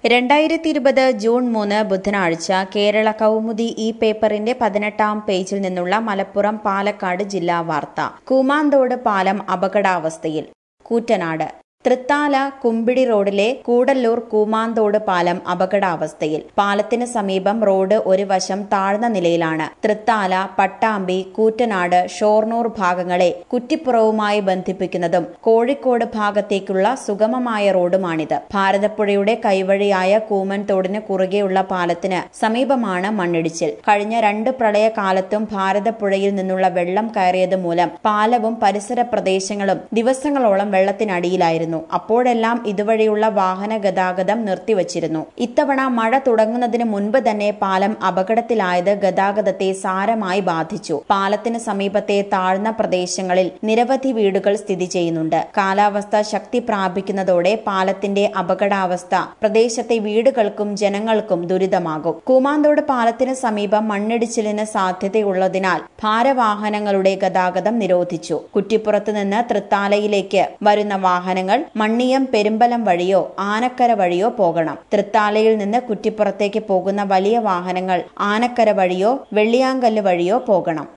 രണ്ടായിരത്തി ഇരുപത് ജൂൺ മൂന്ന് ബുധനാഴ്ച കേരള കൗമുദി ഈ പേപ്പറിന്റെ പതിനെട്ടാം പേജിൽ നിന്നുള്ള മലപ്പുറം പാലക്കാട് ജില്ലാ വാർത്ത കൂമാന്തോട് പാലം അപകടാവസ്ഥയിൽ കൂറ്റനാട് തൃത്താല കുമ്പിടി റോഡിലെ കൂടല്ലൂർ കൂമാന്തോട് പാലം അപകടാവസ്ഥയിൽ പാലത്തിന് സമീപം റോഡ് ഒരു വശം താഴ്ന്ന നിലയിലാണ് തൃത്താല പട്ടാമ്പി കൂറ്റനാട് ഷോർണൂർ ഭാഗങ്ങളെ കുറ്റിപ്പുറവുമായി ബന്ധിപ്പിക്കുന്നതും കോഴിക്കോട് ഭാഗത്തേക്കുള്ള സുഗമമായ റോഡുമാണിത് ഭാരതപ്പുഴയുടെ കൈവഴിയായ കൂമൻ തോടിന് കുറുകെയുള്ള പാലത്തിന് സമീപമാണ് മണ്ണിടിച്ചിൽ കഴിഞ്ഞ രണ്ട് പ്രളയകാലത്തും ഭാരതപ്പുഴയിൽ നിന്നുള്ള വെള്ളം കയറിയത് മൂലം പാലവും പരിസര പ്രദേശങ്ങളും ദിവസങ്ങളോളം വെള്ളത്തിനടിയിലായിരുന്നു അപ്പോഴെല്ലാം ഇതുവഴിയുള്ള വാഹന ഗതാഗതം നിർത്തിവച്ചിരുന്നു ഇത്തവണ മഴ തുടങ്ങുന്നതിന് മുൻപ് തന്നെ പാലം അപകടത്തിലായത് ഗതാഗതത്തെ സാരമായി ബാധിച്ചു പാലത്തിന് സമീപത്തെ താഴ്ന്ന പ്രദേശങ്ങളിൽ നിരവധി വീടുകൾ സ്ഥിതി ചെയ്യുന്നുണ്ട് കാലാവസ്ഥ ശക്തി പ്രാപിക്കുന്നതോടെ പാലത്തിന്റെ അപകടാവസ്ഥ പ്രദേശത്തെ വീടുകൾക്കും ജനങ്ങൾക്കും ദുരിതമാകും കൂമാന്തോട് പാലത്തിന് സമീപം മണ്ണിടിച്ചിലിന് സാധ്യതയുള്ളതിനാൽ ഭാരവാഹനങ്ങളുടെ ഗതാഗതം നിരോധിച്ചു കുറ്റിപ്പുറത്ത് നിന്ന് തൃത്താലയിലേക്ക് വരുന്ന വാഹനങ്ങൾ മണ്ണിയം പെരുമ്പലം വഴിയോ ആനക്കര വഴിയോ പോകണം തൃത്താലയിൽ നിന്ന് കുറ്റിപ്പുറത്തേക്ക് പോകുന്ന വലിയ വാഹനങ്ങൾ ആനക്കര വഴിയോ വെള്ളിയാങ്കല്ല് വഴിയോ പോകണം